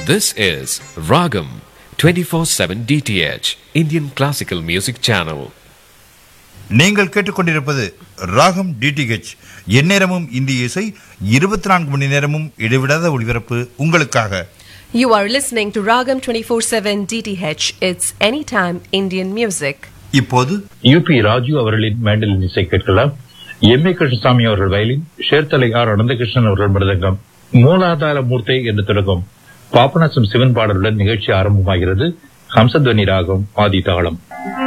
This is Ragam 24/7 DTH Indian Classical Music Channel. நீங்கள் கேட்டுக்கொண்டிருப்பது ராகம் டிடிஹெச் எந்நேரமும் இந்திய இசை இருபத்தி நான்கு மணி நேரமும் இடைவிடாத ஒளிபரப்பு உங்களுக்காக You are listening to Ragam 24/7 DTH. It's anytime Indian music. இப்போது யூபி ராஜு அவர்களின் மேண்டலின் இசை கேட்கலாம் எம் ஏ கிருஷ்ணசாமி அவர்கள் வயலின் சேர்த்தலை ஆர் அனந்தகிருஷ்ணன் அவர்கள் மிருதங்கம் மூலாதார மூர்த்தை என்று தொடங்கும் பாபநாசம் சிவன் பாடலுடன் நிகழ்ச்சி ஆரம்பமாகிறது ஹம்சத்வனி ராகம் ஆதி தாளம்